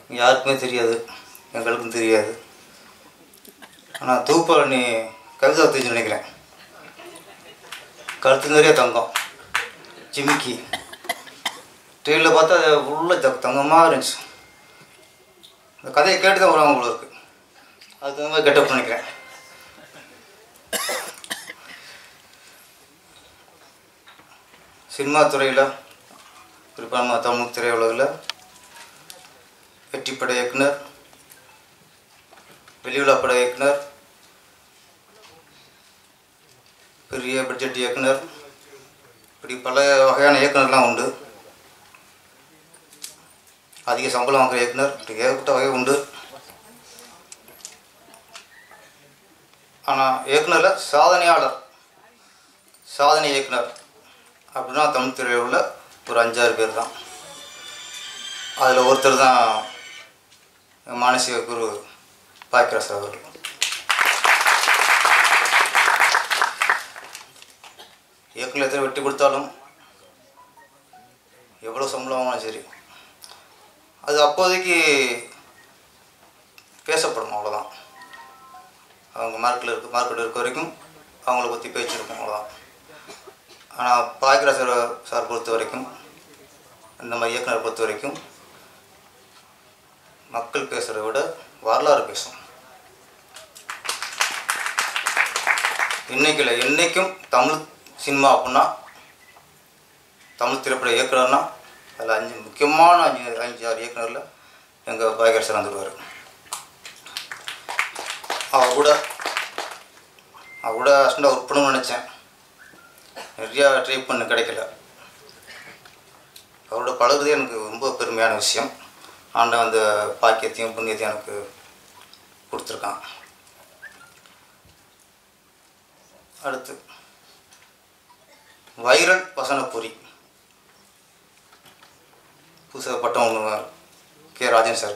யாருக்குமே தெரியாது எங்களுக்கும் தெரியாது ஆனால் தூப்பாளி கவிதா தெரிஞ்சு நினைக்கிறேன் கழுத்து நிறைய தங்கம் ஜிமிக்கி டிவியில் பார்த்தா அது உள்ள த தங்கமாக இருந்துச்சு இந்த கதையை கேட்டு தான் வருவாங்க போல இருக்கு அதுக்கு தகுந்த மாதிரி கெட்டப் நினைக்கிறேன் சினிமா துறையில் குறிப்பாக நம்ம தமிழ் திரையுலகில் வெற்றிப்பட இயக்குனர் வெளியுலா பட இயக்குனர் பெரிய பட்ஜெட் இயக்குனர் இப்படி பல வகையான இயக்குனர்லாம் உண்டு அதிக சம்பளம் வாங்குற இயக்குனர் இப்படி ஏகப்பட்ட வகை உண்டு ஆனால் இயக்குனரில் சாதனையாளர் சாதனை இயக்குனர் அப்படின்னா தமிழ் துறையில் உள்ள ஒரு அஞ்சாறு பேர் தான் அதில் ஒருத்தர் தான் என் மானசீக குரு பாக்கியராஜ் அவர்கள் இயக்குனர் எத்தனை வெட்டி கொடுத்தாலும் எவ்வளோ சம்பளம் வாங்கினாலும் சரி அது அப்போதைக்கு பேசப்படும் அவ்வளோதான் அவங்க மார்க்கில் இருக்க மார்க்கெட் இருக்க வரைக்கும் அவங்கள பற்றி பேச்சு இருக்கும் அவ்வளோதான் ஆனால் பாக்கியராஜ் சார் சார் பொறுத்த வரைக்கும் இந்த மாதிரி இயக்குனர் பொறுத்த வரைக்கும் மக்கள் பேசுகிறத விட வரலாறு பேசும் இன்னைக்கு இல்லை என்றைக்கும் தமிழ் சினிமா அப்படின்னா தமிழ் திரைப்பட இயக்குனர்னா அதில் அஞ்சு முக்கியமான அஞ்சு அஞ்சு ஆறு இயக்குனரில் எங்கள் பாய்கர் சார் வந்துடுவார் அவர் கூட அவர் கூட அஸ்டாக ஒர்க் பண்ணணும்னு நினச்சேன் நிறையா ட்ரை பண்ண கிடைக்கல அவரோட பழகுறதே எனக்கு ரொம்ப பெருமையான விஷயம் ஆண்ட அந்த பாக்கியத்தையும் புண்ணியத்தையும் எனக்கு கொடுத்துருக்கான் அடுத்து வைரல் வசனப்பொறி புதுசாக பட்டம் ஒன்று கே ராஜன் சார்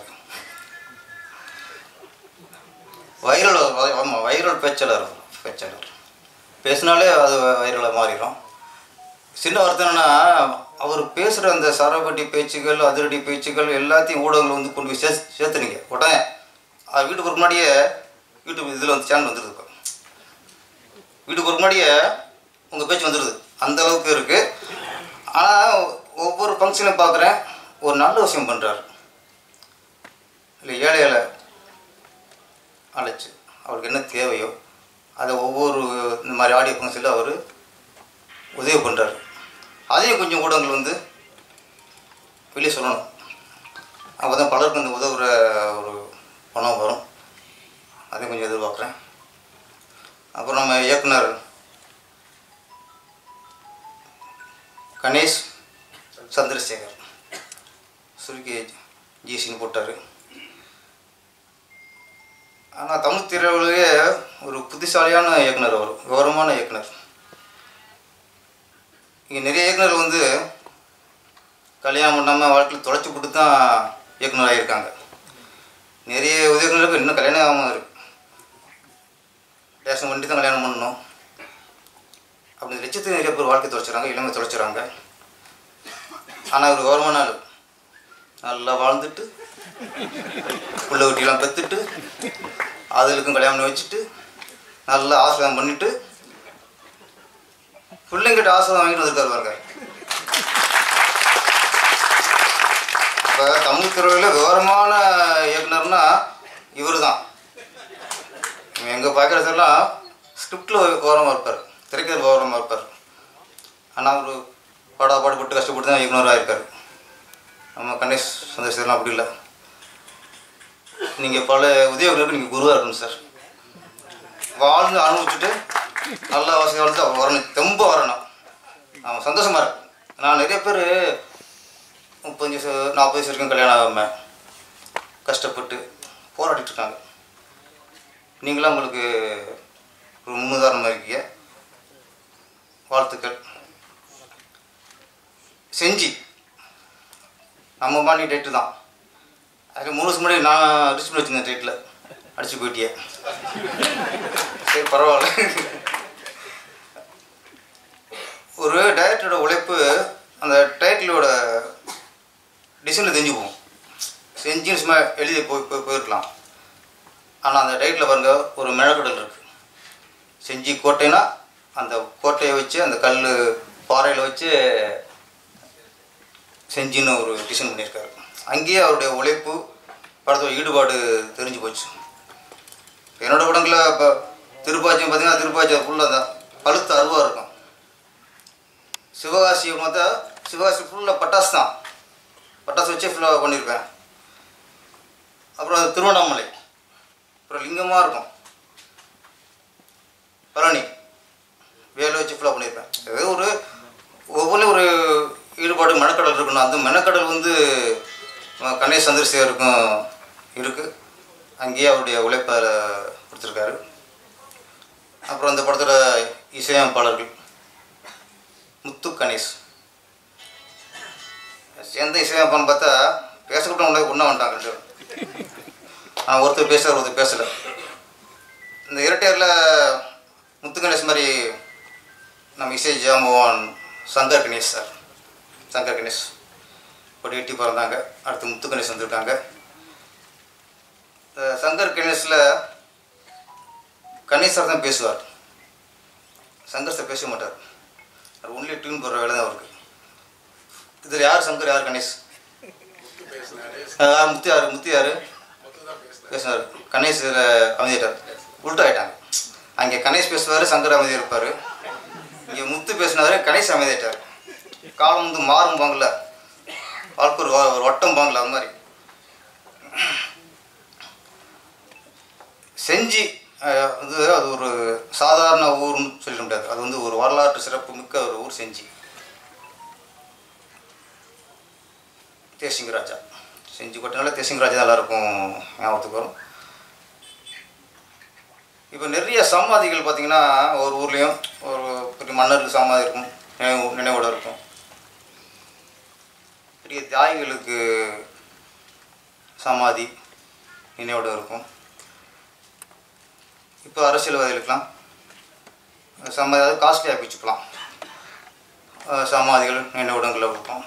வைரல் ஆமாம் வைரல் பேச்சாளர் பேச்சாளர் பேசினாலே அது வைரலாக மாறிடும் சின்ன வருத்தம் என்னன்னா அவர் பேசுகிற அந்த சரவட்டி பேச்சுகள் அதிரடி பேச்சுகள் எல்லாத்தையும் ஊடகங்கள் வந்து கொண்டு போய் சே சேர்த்துனீங்க உடனே அது வீட்டுக்கு ஒரு முன்னாடியே யூடியூப் இதில் வந்து சேனல் வந்துடுது இப்போ வீட்டுக்கு ஒரு முன்னாடியே உங்கள் பேச்சு வந்துடுது அந்த அளவுக்கு இருக்குது ஆனால் ஒவ்வொரு ஃபங்க்ஷனையும் பார்க்குறேன் ஒரு நல்ல விஷயம் பண்ணுறாரு இல்லை ஏழை ஏழை அழைச்சி அவருக்கு என்ன தேவையோ அதை ஒவ்வொரு இந்த மாதிரி ஆடியோ ஃபங்க்ஷனில் அவர் உதவி பண்ணுறாரு அதையும் கொஞ்சம் ஊடகங்கள் வந்து வெளியே சொல்லணும் அப்போ தான் பலருக்கு அந்த உதவுற ஒரு பணம் வரும் அதையும் கொஞ்சம் எதிர்பார்க்குறேன் அப்புறம் நம்ம இயக்குனர் கணேஷ் சந்திரசேகர் சுருக்கி ஜிசின்னு போட்டார் ஆனால் தமிழ் திரையுலகே ஒரு புத்திசாலியான இயக்குனர் அவர் கௌரவமான இயக்குனர் இங்கே நிறைய இயக்குனர் வந்து கல்யாணம் பண்ணாமல் வாழ்க்கையில் தொலைச்சி போட்டு தான் இயக்குனர் ஆகியிருக்காங்க நிறைய இயக்குனருக்கு இன்னும் கல்யாணம் ஆகாமல் இருக்கு பேச பண்ணி தான் கல்யாணம் பண்ணணும் அப்படி லட்சத்துக்கு நிறைய பேர் வாழ்க்கை தொலைச்சிடறாங்க இளமை தொலைச்சிடறாங்க ஆனால் ஒரு கௌரவமான ஆள் நல்லா வாழ்ந்துட்டு புள்ள குட்டிலாம் பெற்றுட்டு அதுகளுக்கும் கல்யாணம் பண்ணி வச்சுட்டு நல்லா ஆசிரியம் பண்ணிட்டு பிள்ளைங்கிட்ட ஆசிரியம் வாங்கிட்டு வந்திருக்காரு பாருங்க இப்போ தமிழ் துறையில் விவரமான இயக்குனர்னா இவர் தான் எங்கள் பார்க்குற சார்லாம் ஸ்கிரிப்டில் விவரமாக இருப்பார் திரைக்கதை விவரமாக இருப்பார் ஆனால் அவர் பாடா பாடுபட்டு கஷ்டப்பட்டு தான் இயக்குனராக இருக்கார் நம்ம கணேஷ் சந்தோஷம்லாம் அப்படி இல்லை நீங்கள் பல உதவிகளுக்கு நீங்கள் குருவாக இருக்கணும் சார் வாழ்ந்து அனுபவிச்சுட்டு நல்லா வசதி வாழ்ந்து அவர் வரணும் தெம்ப வரணும் அவன் சந்தோஷமாக இருக்கு நான் நிறைய பேர் முப்பத்தஞ்சு வயசு நாற்பது வயசு வரைக்கும் கல்யாணம் ஆகாமல் கஷ்டப்பட்டு போராடிட்டு இருக்காங்க நீங்களாம் உங்களுக்கு ஒரு முன்னுதாரணமாக இருக்கீங்க வாழ்த்துக்கள் செஞ்சு நம்ம பாண்டி டேட்டு தான் அது மூணு வருஷம் முன்னாடி நான் ரிச் பண்ணி வச்சுருந்தேன் டேட்டில் அடிச்சு போயிட்டியே சரி பரவாயில்ல ஒரு டைரக்டரோட உழைப்பு அந்த டைட்டிலோட டிசைனில் தெரிஞ்சு போகும் செஞ்சின்னு சும்மா எழுதி போய் போய் போயிருக்கலாம் ஆனால் அந்த டைட்டில் பாருங்க ஒரு மிளகுடல் இருக்குது செஞ்சி கோட்டைனா அந்த கோட்டையை வச்சு அந்த கல் பாறையில் வச்சு செஞ்சின்னு ஒரு டிசைன் பண்ணியிருக்காரு அங்கேயே அவருடைய உழைப்பு படத்தோட ஈடுபாடு தெரிஞ்சு போச்சு என்னோட படங்களில் இப்போ திருப்பாச்சியம் பார்த்தீங்கன்னா திருப்பாச்சி ஃபுல்லாக தான் பழுத்த அருவாக இருக்கும் சிவகாசி பார்த்தா சிவகாசி ஃபுல்லாக பட்டாசு தான் பட்டாசு வச்சே ஃபுல்லாக பண்ணியிருப்பேன் அப்புறம் திருவண்ணாமலை அப்புறம் லிங்கமாக இருக்கும் பழனி வேலை வச்சு ஃபுல்லாக பண்ணியிருப்பேன் ஏதோ ஒரு ஒவ்வொன்றும் ஒரு ஈடுபாடு மெனக்கடல் இருக்கணும் அந்த மெனக்கடல் வந்து அஹ், கணேஷ் சந்திரசேகருக்கும் இருக்குது அங்கேயே அவருடைய உழைப்பை அதில் கொடுத்துருக்காரு அப்புறம் அந்த படத்தோட இசையமைப்பாளர்கள் முத்து கணேஷ் எந்த இசையமைப்பான்னு பார்த்தா பேசக்கூட ஒன்றே ஒன்றா வந்துட்டாங்க ரெண்டு பேரும். ஆனால் ஒருத்தர் பேசுகிறார் ஒருத்தர் பேசலை இந்த இரட்டையரில் முத்து கணேஷ் மாதிரி நம்ம இசை ஜாம்பவான் சங்கர் கணேஷ் சார் சங்கர் கணேஷ் ஒரு எட்டி பிறந்தாங்க அடுத்து முத்து கணேஷ் வந்திருக்காங்க இந்த சங்கர் கணேஷில் கணேஷ் சார் தான் பேசுவார் சங்கர் சார் பேச மாட்டார் அவர் ஒன்லி டியூன் போடுற வேலை தான் அவருக்கு இதில் யார் சங்கர் யார் கணேஷ் அஹ் யார் முத்து யார் முத்து யார் பேசினார் கணேஷ் இதில் அமைதிட்டார் உல்ட்டா ஆயிட்டாங்க அங்கே கணேஷ் பேசுவார் சங்கர் அமைதி இருப்பார் இங்கே முத்து பேசினாரு கணேஷ் அமைதிட்டார் காலம் வந்து மாறும்பாங்கல்ல வாழ்க்கை ஒரு வ- ஒரு வட்டம் பாங்கல அது மாதிரி செஞ்சி அஹ், வந்து அது ஒரு சாதாரண ஊர்னு சொல்லிட முடியாது அது வந்து ஒரு வரலாற்று சிறப்பு மிக்க ஒரு ஊர் செஞ்சி தேசிங்க ராஜா செஞ்சி கொட்டினால தேசிங்க ராஜா தான் எல்லாருக்கும் ஞாபகத்துக்கு வரும் இப்போ நிறைய சமாதிகள் பார்த்தீங்கன்னா ஒரு ஊர்லேயும் ஒரு பெரிய மன்னருக்கு சமாதி இருக்கும் நினைவு நினைவோட இருக்கும் பெரிய தியாகிகளுக்கு சமாதி நினைவோட இருக்கும் இப்போ அரசியல்வாதிகளுக்கெல்லாம் சமாதி அதாவது காஸ்ட்லியாக பிச்சுக்கலாம் அஹ் சமாதிகள் நினைவிடங்களில் இருக்கும்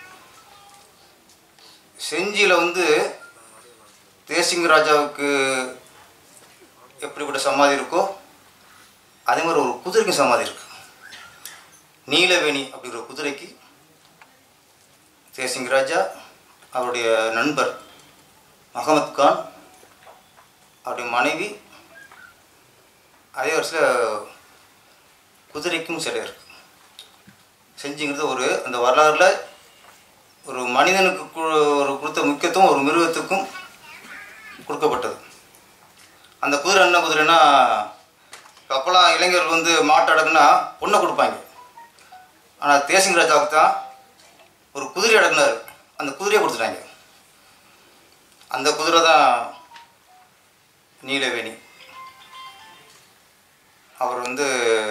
செஞ்சியில் வந்து தேசிங்க ராஜாவுக்கு எப்படிப்பட்ட சமாதி இருக்கோ அதே மாதிரி ஒரு குதிரைக்கு சமாதி இருக்கு நீலவேணி அப்படிங்கிற ஒரு குதிரைக்கு தேசிங்க ராஜா அவருடைய நண்பர் மஹமத் கான் அவருடைய மனைவி அதே வருஷத்தில் குதிரைக்கும் சிலை இருக்கு செஞ்சுங்கிறது ஒரு அந்த வரலாறுல ஒரு மனிதனுக்கு கு- ஒரு கொடுத்த முக்கியத்துவம் ஒரு மிருகத்துக்கும் கொடுக்கப்பட்டது அந்த குதிரை என்ன குதிரைன்னா அப்போல்லாம் இளைஞர்கள் வந்து மாட்டு அடக்குனா பொண்ணை கொடுப்பாங்க ஆனால் தேசிங்க ராஜாவுக்கு தான் ஒரு குதிரை அடக்குனாரு அந்த குதிரையை கொடுத்துட்டாங்க அந்த குதிரை தான் நீலவேணி அவர் வந்து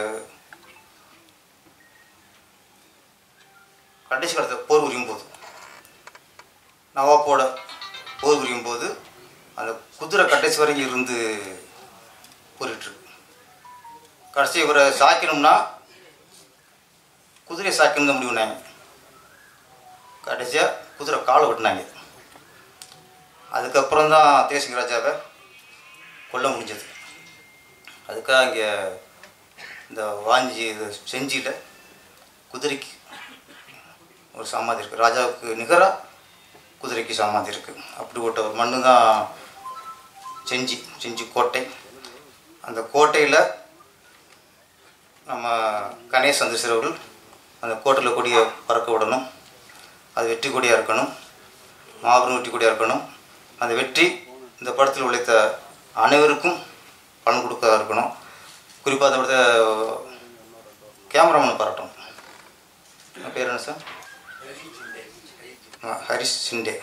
கடைசி காலத்தில் போர் புரியும் போது நவாப்போட போர் புரியும் போது அந்த குதிரை கடைசி வரைக்கும் இருந்து போரிட்டுருக்கு கடைசி இவரை சாய்க்கணும்னா குதிரையை சாய்க்கணும் தான் முடிவுனாங்க கடைசியாக குதிரை காலை வெட்டினாங்க அதுக்கப்புறம் தான் தேசிங்க ராஜாவை கொல்ல முடிஞ்சது அதுக்காக இங்கே இந்த வாஞ்சி இது செஞ்சியில் குதிரைக்கு ஒரு சமாதி இருக்குது ராஜாவுக்கு நிகராக குதிரைக்கு சமாதி இருக்குது அப்படிப்பட்ட ஒரு மண்ணு தான் செஞ்சி செஞ்சி கோட்டை அந்த கோட்டையில் நம்ம கணேஷ் சந்திரசேகர் அவர்கள் அந்த கோட்டையில் கொடியை பறக்க விடணும் அது வெற்றி கொடியாக இருக்கணும் மாபெரும் வெற்றி கொடியாக இருக்கணும் அந்த வெற்றி இந்த படத்தில் உழைத்த அனைவருக்கும் பலன் கொடுக்கறதா இருக்கணும் குறிப்பாக அந்த படத்தை கேமராமேன் பாராட்டணும் உங்க பேர் என்ன சார் ஆ, ஹரிஷ் சிண்டே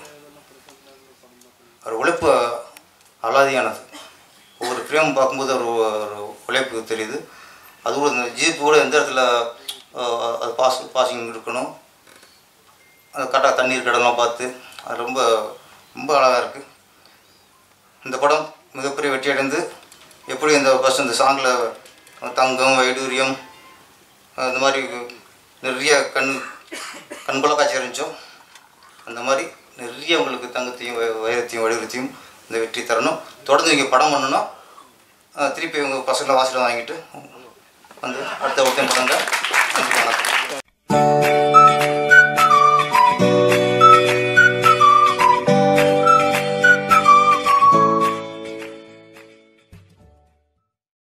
அவர் உழைப்பு அலாதியானது ஒவ்வொரு ஃப்ரேம் பார்க்கும்போது அவர் ஒரு உழைப்பு தெரியுது அது கூட இந்த ஜீப் கூட எந்த இடத்துல ஆ, அது பாஸ் பாசிங் இருக்கணும் அது கரெக்டாக தண்ணீர் கடலாம் பார்த்து அது ரொம்ப ரொம்ப அழகாக இருக்குது இந்த படம் மிகப்பெரிய வெற்றி அடைந்து எப்படி இந்த பஸ் இந்த சாங்கில் தங்கம் வைடூரியம் இந்த மாதிரி நிறைய கண் கண்கொள்ள காட்சி இருந்துச்சோ அந்த மாதிரி நிறைய உங்களுக்கு தங்கத்தையும் வ- வைரத்தையும் வடிவத்தையும் இந்த வெற்றி தரணும் தொடர்ந்து இங்கே படம் பண்ணணும் அஹ் திருப்பி உங்கள் பசங்களை வாசலில் வாங்கிட்டு வந்து அடுத்த ஒருத்தன் பண்ணுங்க